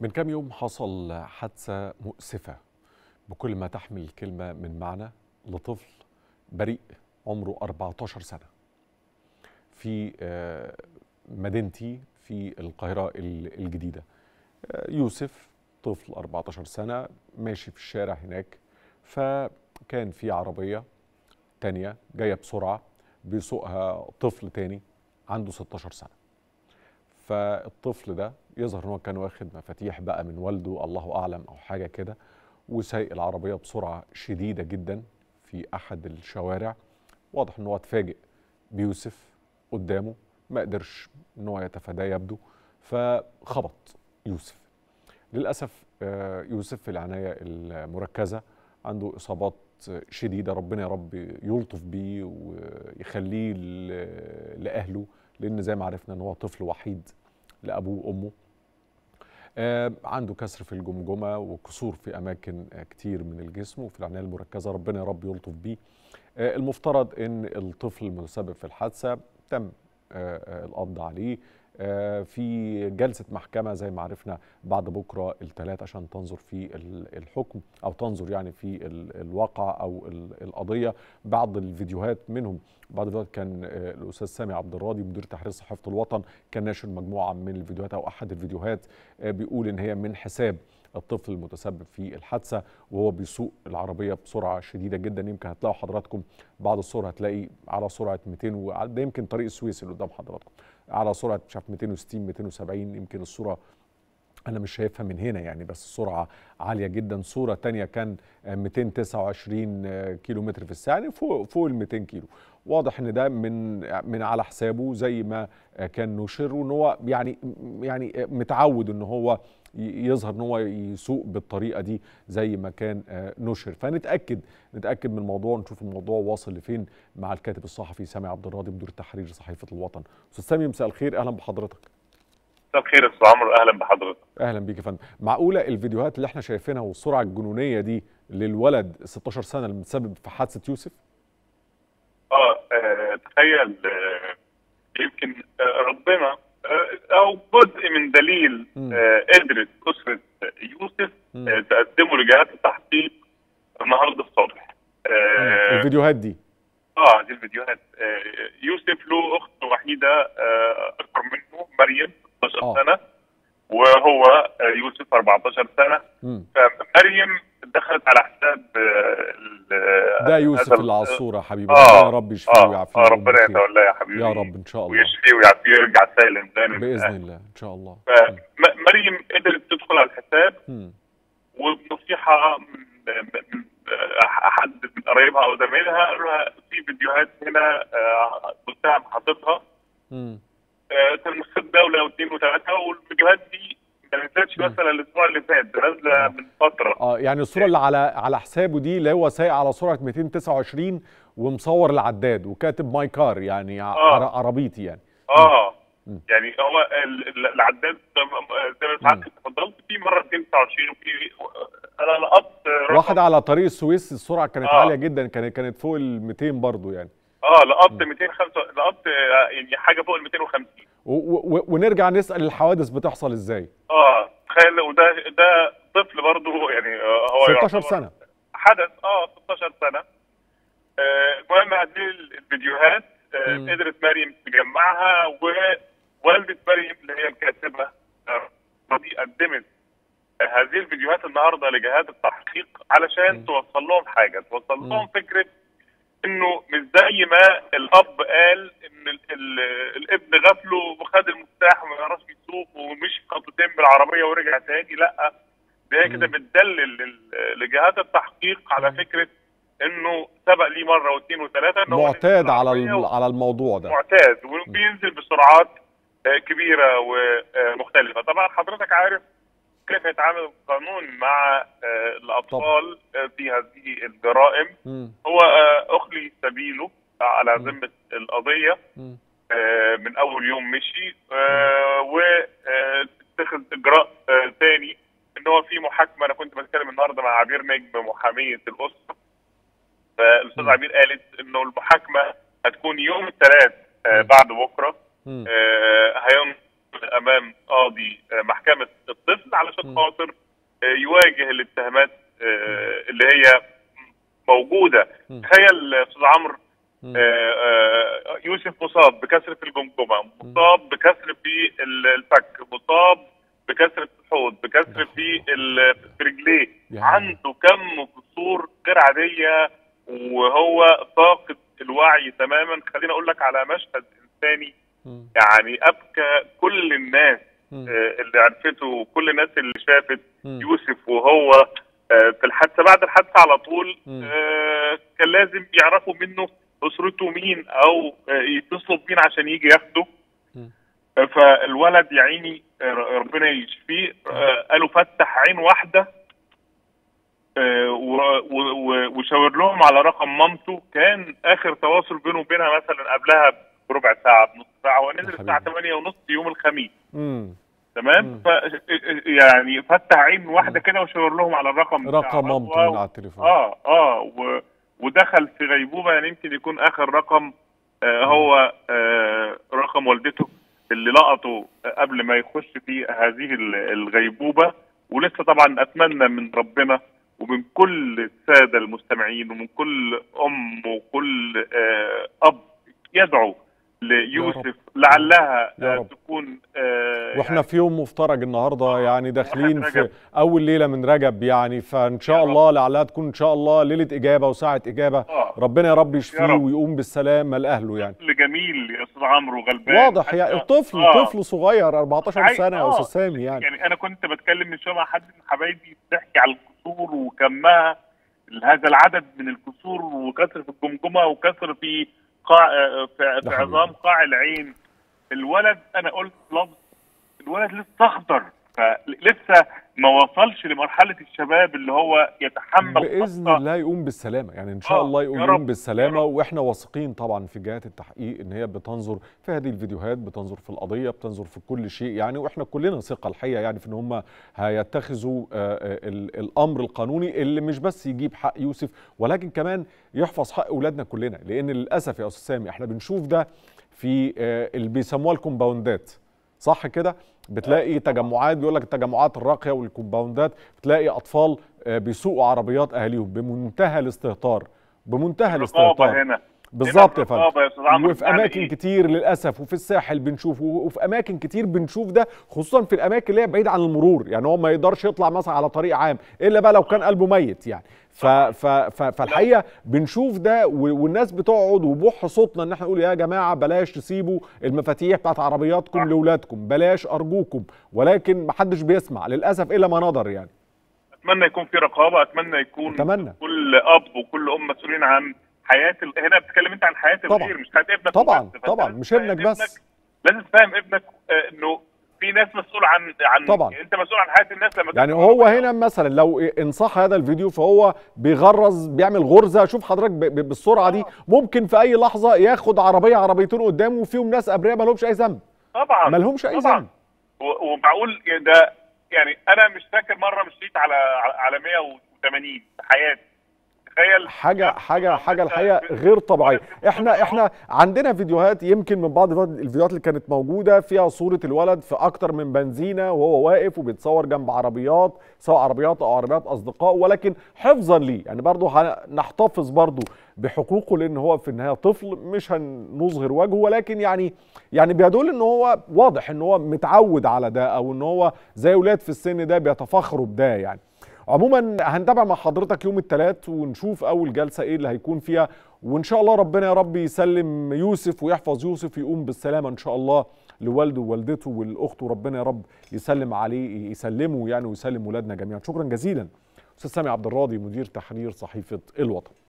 من كام يوم حصل حادثة مؤسفة بكل ما تحمل الكلمة من معنى لطفل بريء عمره 14 سنة في آه، مدينتي في القاهرة ال- الجديدة آه، يوسف طفل 14 سنة ماشي في الشارع هناك فكان في عربية تانية جاية بسرعة بيسوقها طفل تاني عنده 16 سنة فالطفل ده يظهر ان هو كان واخد مفاتيح بقى من والده الله اعلم او حاجه كده وسايق العربيه بسرعه شديده جدا في احد الشوارع واضح ان هو اتفاجئ بيوسف قدامه ما قدرش ان هو يتفاداه يبدو فخبط يوسف للاسف آه، يوسف في العنايه المركزه عنده اصابات شديده ربنا يا رب يلطف بيه ويخليه ل- لاهله لان زي ما عرفنا ان هو طفل وحيد لابوه وامه آه، عنده كسر في الجمجمه وكسور في اماكن آه، كتير من الجسم وفي العنايه المركزه ربنا يا رب يلطف بيه آه، المفترض ان الطفل المتسبب في الحادثه تم آه، آه، القبض عليه آه، في جلسه محكمه زي ما عرفنا بعد بكره الثلاث عشان تنظر في ال- الحكم او تنظر يعني في ال- الواقع او ال- القضيه بعض الفيديوهات منهم بعض الفيديوهات كان آه، الاستاذ سامي عبد الراضي مدير تحرير صحافه الوطن كان ناشر مجموعه من الفيديوهات او احد الفيديوهات آه، بيقول ان هي من حساب الطفل المتسبب في الحادثه وهو بيسوق العربيه بسرعه شديده جدا يمكن هتلاقوا حضراتكم بعض الصور هتلاقي على سرعه 200 و... ده يمكن طريق السويس اللي قدام حضراتكم على سرعه مش عارف 260 270 يمكن الصوره انا مش شايفها من هنا يعني بس السرعه عاليه جدا صوره تانية كان آه، 229 آه، كيلو متر في الساعه يعني فوق فوق ال 200 كيلو واضح ان ده من من على حسابه زي ما آه، كان نشر وان هو يعني يعني آه، متعود ان هو ي- يظهر ان هو يسوق بالطريقه دي زي ما كان آه، نشر فنتاكد نتاكد من الموضوع نشوف الموضوع واصل لفين مع الكاتب الصحفي سامي عبد الراضي مدير تحرير صحيفه الوطن استاذ سامي مساء الخير اهلا بحضرتك مساء الخير يا استاذ عمرو اهلا بحضرتك اهلا بيك يا فندم معقوله الفيديوهات اللي احنا شايفينها والسرعه الجنونيه دي للولد 16 سنه اللي متسبب في حادثه يوسف اه آه، تخيل آه، يمكن آه، ربنا آه، او جزء من دليل مم. آه، قدرت اسره يوسف مم. آه، تقدمه لجهات التحقيق النهارده الصبح آه، الفيديوهات دي اه دي الفيديوهات آه، يوسف له اخت وحيده آه، اكبر منه مريم 16 آه. سنه وهو آه، يوسف 14 سنه مم. فمريم دخلت على حساب آه، ال- ده يوسف هذا ال- اللي على الصوره يا حبيبي آه. ربنا يا رب يشفيه اه ويعافيه اه ربنا ويبارك فيه. يتولاه يا حبيبي يا رب ان شاء الله ويشفيه ويعافيه ويرجع سالم دايما باذن الله ان شاء الله فمريم قدرت تدخل على الحساب مم. وبنصيحه من من احد من قرايبها او زمايلها قالوا لها في فيديوهات هنا آه، متهم حاططها مم. آه، تمثل دوله واثنين وثلاثه والفيديوهات دي ما نزلتش مم. مثلا الاسبوع اللي فات ده نازله من فتره اه يعني الصوره اللي على على حسابه دي اللي هو سايق على سرعه 229 ومصور العداد وكاتب ماي كار يعني ع- آه. عر- عربيتي يعني اه مم. يعني هو ال- ال- العداد زي ما ساعات اتفضلت في مره 229 وفي انا لقطت رقم واحد على طريق السويس السرعه كانت آه. عاليه جدا كانت كانت فوق ال 200 برضو يعني اه لقطت 205 لقطت آه، يعني حاجه فوق ال 250 و و ونرجع نسال الحوادث بتحصل ازاي اه تخيل وده ده طفل برضه يعني آه، هو 16 يعتبر سنه حدث اه 16 سنه آه، المهم هذه الفيديوهات آه، مم. قدرت مريم تجمعها ووالده مريم اللي هي الكاتبه آه، دي قدمت هذه الفيديوهات النهارده لجهات التحقيق علشان مم. توصل لهم حاجه توصل مم. لهم فكره انه مش زي ما الاب قال ان ال ال الابن غفله وخد المفتاح وما يعرفش يسوق ومشي خطوتين بالعربيه ورجع تاني لا ده هي كده مم. بتدلل لل- لجهات التحقيق على مم. فكره انه سبق ليه مره واثنين وثلاثه إن هو معتاد نزل على بالعربية الم- على الموضوع ده معتاد وبينزل بسرعات آه، كبيره ومختلفه طبعا حضرتك عارف كيف يتعامل القانون مع آه، الاطفال آه، في هذه الجرائم مم. هو آه، اخلي سبيله على مم. ذمه القضيه مم. آه، من اول يوم مشي واتخذ اجراء آه، تاني ان هو في محاكمه انا كنت بتكلم النهارده مع عبير نجم محاميه الاسره فالاستاذ مم. عبير قالت انه المحاكمه هتكون يوم الثلاث مم. بعد بكره مم. آه، هينطق امام قاضي آه، محكمه الطفل علشان م. خاطر آه، يواجه الاتهامات آه، اللي هي موجوده م. تخيل آه، استاذ عمرو مم. آه، آه، يوسف مصاب بكسر في الجمجمه مصاب بكسر في ال- الفك مصاب بكسر في الحوض بكسر في ال- في رجليه يعني. عنده كم كسور غير عاديه وهو فاقد الوعي تماما خليني اقول لك على مشهد انساني مم. يعني ابكى كل الناس مم. آه، اللي عرفته وكل الناس اللي شافت مم. يوسف وهو آه، في الحادثه بعد الحادثه على طول مم. آه، كان لازم يعرفوا منه اسرته مين او آه، يتصلوا بمين عشان يجي ياخده مم. آه، فالولد يا عيني آه، ربنا يشفيه آه، قالوا فتح عين واحده آه، و- و- و- وشاور لهم على رقم مامته كان اخر تواصل بينه وبينها مثلا قبلها بربع ساعه بنص ساعه ونزل يا الساعه حبيبي. 8 ونص يوم الخميس مم. تمام مم. ف يعني فتح عين واحده كده وشاور لهم على الرقم بتاع رقم مامته رضوى من على التليفون اه اه و... ودخل في غيبوبه يعني يمكن يكون اخر رقم آه هو آه رقم والدته اللي لقطه قبل ما يخش في هذه ال- الغيبوبه ولسه طبعا اتمنى من ربنا ومن كل الساده المستمعين ومن كل ام وكل آه اب يدعو ليوسف لعلها يا آه رب. تكون آه واحنا في يوم مفترج النهارده يعني داخلين واحد في رجب. اول ليله من رجب يعني فان شاء يا رب. الله لعلها تكون ان شاء الله ليله اجابه وساعه اجابه آه. ربنا يا رب يشفيه رب. ويقوم بالسلامه لاهله يعني طفل جميل يا استاذ عمرو غلبان واضح يعني حتى- طفل آه. طفل صغير 14 عاي- سنه يا آه. استاذ سامي يعني يعني انا كنت بتكلم من شويه مع حد من حبايبي بتحكي على الكسور وكمها هذا العدد من الكسور وكسر في الجمجمه وكسر في قاع آه، في, في ده عظام حقيقي. قاع العين الولد انا قلت لفظ الولد لسه اخضر فلسه ما وصلش لمرحله الشباب اللي هو يتحمل باذن خطأ. الله يقوم بالسلامه يعني ان شاء آه، الله يا يقوم رب، بالسلامه يا رب. واحنا واثقين طبعا في جهات التحقيق ان هي بتنظر في هذه الفيديوهات بتنظر في القضيه بتنظر في كل شيء يعني واحنا كلنا ثقه الحقيقه يعني في ان هم هيتخذوا آه، آه، ال- الامر القانوني اللي مش بس يجيب حق يوسف ولكن كمان يحفظ حق اولادنا كلنا لان للاسف يا استاذ سامي احنا بنشوف ده في آه، اللي بيسموها الكومباوندات صح كده بتلاقي تجمعات بيقول لك التجمعات الراقيه والكومباوندات بتلاقي اطفال آه، بيسوقوا عربيات اهاليهم بمنتهى الاستهتار بمنتهى الاستهتار رقابه هنا بالظبط يا هنا رقابة يا أستاذ فندم عمرو، وفي يعني اماكن إيه؟ كتير للاسف وفي الساحل بنشوف وفي اماكن كتير بنشوف ده خصوصا في الاماكن اللي هي بعيد عن المرور يعني هو ما يقدرش يطلع مثلا على طريق عام الا بقى لو كان قلبه ميت يعني ف ف ف فالحقيقه بنشوف ده و- والناس بتقعد وبوح صوتنا ان احنا نقول يا جماعه بلاش تسيبوا المفاتيح بتاعت عربياتكم صح. لاولادكم بلاش ارجوكم ولكن محدش بيسمع للاسف الا ما نظر يعني اتمنى يكون في رقابه اتمنى يكون أتمنى. كل اب وكل ام مسؤولين عن حياه ال... هنا بتتكلم انت عن حياه طبعا. الغير مش حياه ابنك طبعا وبس. فأنت طبعا لازم مش تفهم ابنك بس لازم تفهم ابنك آه، انه في ناس مسؤول عن عن طبعا. انت مسؤول عن حياه الناس لما يعني تكون هو عربية. هنا مثلا لو ان صح هذا الفيديو فهو بيغرز بيعمل غرزه شوف حضرتك ب- ب- بالسرعه دي ممكن في اي لحظه ياخد عربيه عربيتين قدامه وفيهم ناس ابرياء ما لهمش اي ذنب طبعا ما لهمش اي طبعا. ذنب و- ومعقول ده يعني انا مش فاكر مره مشيت على على 180 في حياتي تخيل حاجه حاجه حاجه الحقيقه غير طبيعيه احنا احنا عندنا فيديوهات يمكن من بعض الفيديوهات اللي كانت موجوده فيها صوره الولد في اكتر من بنزينه وهو واقف وبيتصور جنب عربيات سواء عربيات او عربيات اصدقاء ولكن حفظا ليه يعني برضه هنحتفظ برضه بحقوقه لان هو في النهايه طفل مش هنظهر وجهه ولكن يعني يعني بيدل ان هو واضح ان هو متعود على ده او ان هو زي اولاد في السن ده بيتفاخروا بده يعني عموما هنتابع مع حضرتك يوم الثلاث ونشوف اول جلسه ايه اللي هيكون فيها وان شاء الله ربنا يا رب يسلم يوسف ويحفظ يوسف يقوم بالسلامه ان شاء الله لوالده ووالدته والاخت وربنا يا رب يسلم عليه يسلمه يعني ويسلم ولادنا جميعا شكرا جزيلا استاذ سامي عبد الراضي مدير تحرير صحيفه الوطن